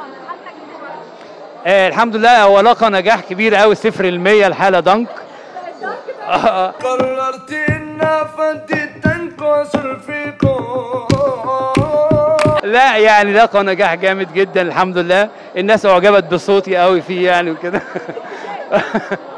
آه الحمد لله هو لقى نجاح كبير قوي صفر المية الحالة دنك آه، قررت ان فانت تنقص الفيكم لا يعني لقى نجاح جامد جدا الحمد لله الناس اعجبت بصوتي قوي فيه يعني وكده